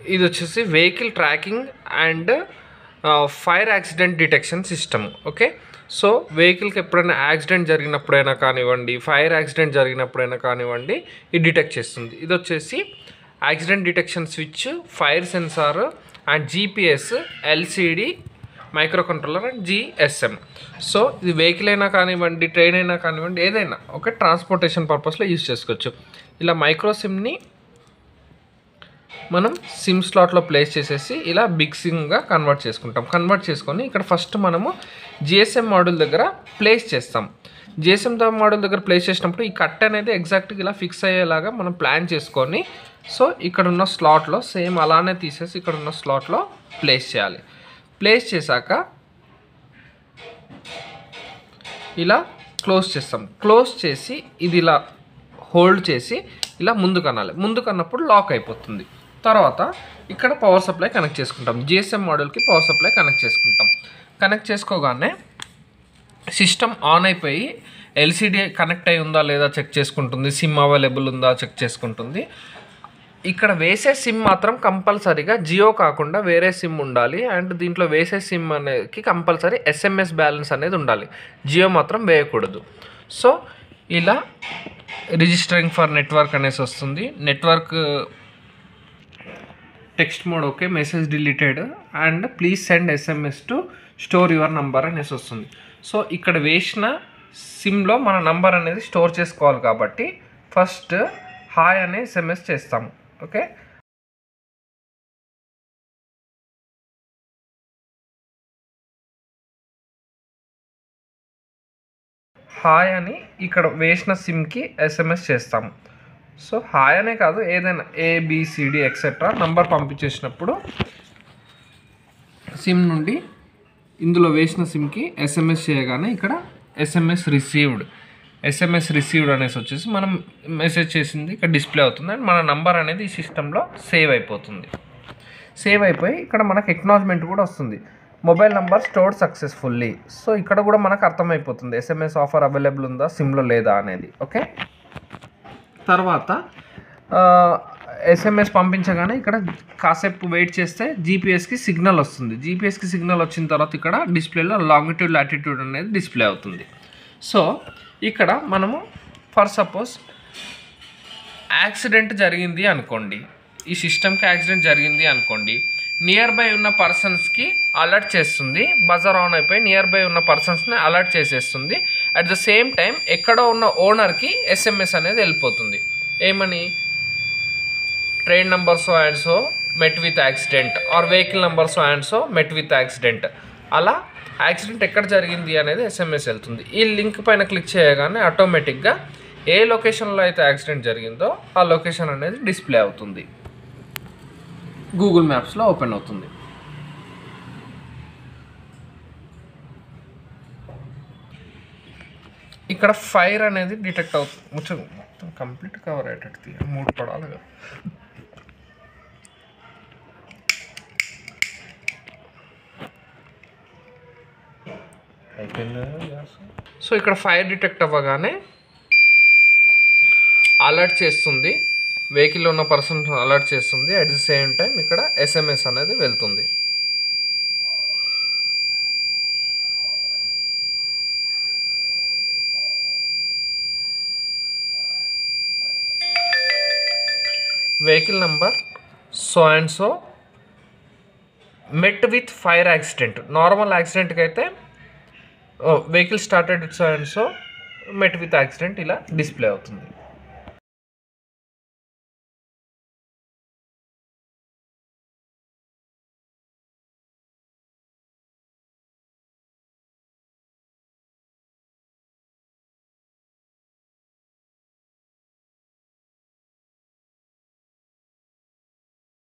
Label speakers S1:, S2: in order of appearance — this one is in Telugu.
S1: ఇది వచ్చేసి vehicle tracking and fire accident detection system okay so వెహికల్కి ఎప్పుడైనా యాక్సిడెంట్ జరిగినప్పుడైనా కానివ్వండి ఫైర్ యాక్సిడెంట్ జరిగినప్పుడైనా కానివ్వండి ఇది డిటెక్ట్ చేస్తుంది ఇది వచ్చేసి accident detection switch fire sensor and GPS LCD micro controller and GSM so ఇది వెహికల్ అయినా కానివ్వండి ట్రైన్ అయినా కానివ్వండి ఏదైనా ఓకే ట్రాన్స్పోర్టేషన్ పర్పస్లో యూజ్ చేసుకోవచ్చు ఇలా మైక్రో సిమ్ని మనం సిమ్ స్లాట్లో ప్లేస్ చేసేసి ఇలా బిగ్ సిమ్గా కన్వర్ట్ చేసుకుంటాం కన్వర్ట్ చేసుకొని ఇక్కడ ఫస్ట్ మనము జిఎస్ఎం మోడల్ దగ్గర ప్లేస్ చేస్తాం జిఎస్ఎం మోడల్ దగ్గర ప్లేస్ చేసినప్పుడు ఈ కట్ అనేది ఎగ్జాక్ట్గా ఇలా ఫిక్స్ అయ్యేలాగా మనం ప్లాన్ చేసుకొని సో ఇక్కడ ఉన్న స్లాట్లో సేమ్ అలానే తీసేసి ఇక్కడ ఉన్న స్లాట్లో ప్లేస్ చేయాలి ప్లేస్ చేశాక ఇలా క్లోజ్ చేస్తాం క్లోజ్ చేసి ఇది ఇలా హోల్డ్ చేసి ఇలా ముందుకు అనాలి ముందుకు అన్నప్పుడు లాక్ అయిపోతుంది తర్వాత ఇక్కడ పవర్ సప్లై కనెక్ట్ చేసుకుంటాం జిఎస్ఎం మోడల్కి పవర్ సప్లై కనెక్ట్ చేసుకుంటాం కనెక్ట్ చేసుకోగానే సిస్టమ్ ఆన్ అయిపోయి ఎల్సిడి కనెక్ట్ అయి ఉందా లేదా చెక్ చేసుకుంటుంది సిమ్ అవైలబుల్ ఉందా చెక్ చేసుకుంటుంది ఇక్కడ వేసే సిమ్ మాత్రం కంపల్సరీగా జియో కాకుండా వేరే సిమ్ ఉండాలి అండ్ దీంట్లో వేసే సిమ్ అనేది కంపల్సరీ ఎస్ఎంఎస్ బ్యాలెన్స్ అనేది ఉండాలి జియో మాత్రం వేయకూడదు సో ఇలా రిజిస్టరింగ్ ఫర్ నెట్వర్క్ అనేసి వస్తుంది network text mode okay message deleted and please send SMS to store your number అనేసి వస్తుంది సో ఇక్కడ వేసిన సిమ్లో మన నంబర్ అనేది స్టోర్ చేసుకోవాలి కాబట్టి ఫస్ట్ హాయ్ అనే ఎస్ఎంఎస్ చేస్తాము ఓకే హాయ్ అని ఇక్కడ వేసిన సిమ్కి ఎస్ఎంఎస్ చేస్తాము సో హాయ్ అనే కాదు ఏదైనా ఏబిసిడి ఎక్సెట్రా నంబర్ పంపించేసినప్పుడు సిమ్ నుండి ఇందులో వేసిన సిమ్కి ఎస్ఎంఎస్ చేయగానే ఇక్కడ ఎస్ఎంఎస్ రిసీవ్డ్ ఎస్ఎంఎస్ రిసీవ్డ్ అనేసి వచ్చేసి మనం మెసేజ్ చేసింది ఇక్కడ డిస్ప్లే అవుతుంది అండ్ మన నంబర్ అనేది ఈ సిస్టంలో సేవ్ అయిపోతుంది సేవ్ అయిపోయి ఇక్కడ మనకు ఎక్నాలజ్మెంట్ కూడా వస్తుంది mobile number stored successfully so ఇక్కడ కూడా మనకు అర్థమైపోతుంది ఎస్ఎంఎస్ ఆఫర్ అవైలబుల్ ఉందా సిమ్లో లేదా అనేది ఓకే తర్వాత ఎస్ఎంఎస్ పంపించగానే ఇక్కడ కాసేపు వెయిట్ చేస్తే జీపీఎస్కి సిగ్నల్ వస్తుంది జీపీఎస్కి సిగ్నల్ వచ్చిన తర్వాత ఇక్కడ డిస్ప్లేలో లాంగిట్యూడ్ లాటిట్యూడ్ అనేది డిస్ప్లే అవుతుంది సో ఇక్కడ మనము ఫర్ సపోజ్ యాక్సిడెంట్ జరిగింది అనుకోండి ఈ సిస్టమ్కి యాక్సిడెంట్ జరిగింది అనుకోండి నియర్ బై ఉన్న పర్సన్స్కి అలర్ట్ చేస్తుంది బజర్ ఆన్ అయిపోయి నియర్ బై ఉన్న పర్సన్స్ని అలర్ట్ చేసేస్తుంది అట్ ద సేమ్ టైం ఎక్కడో ఉన్న ఓనర్కి ఎస్ఎంఎస్ అనేది వెళ్ళిపోతుంది ఏమని train number so and so met with accident or vehicle number so and so met with accident అలా యాక్సిడెంట్ ఎక్కడ జరిగింది అనేది ఎస్ఎంఎస్ వెళ్తుంది ఈ లింక్ పైన క్లిక్ చేయగానే ఆటోమేటిక్గా ఏ లొకేషన్లో అయితే యాక్సిడెంట్ జరిగిందో ఆ లొకేషన్ అనేది డిస్ప్లే అవుతుంది గూగుల్ మ్యాప్స్లో ఓపెన్ అవుతుంది ఇక్కడ ఫైర్ అనేది డిటెక్ట్ అవుతుంది మొత్తం మొత్తం కంప్లీట్ కవర్ అయ్యేటట్టు తీయ. మూడు పడాలి కదా సో ఇక్కడ ఫైర్ డిటెక్ట్ అవ్వగానే అలర్ట్ చేస్తుంది వెహికల్లో ఉన్న పర్సన్ అలర్ట్ చేస్తుంది అట్ ది సేమ్ టైం ఇక్కడ ఎస్ఎంఎస్ అనేది వెళ్తుంది vehicle number so and so met with fire accident normal యాక్సిడెంట్కి అయితే vehicle started so and so met with accident ఇలా డిస్ప్లే అవుతుంది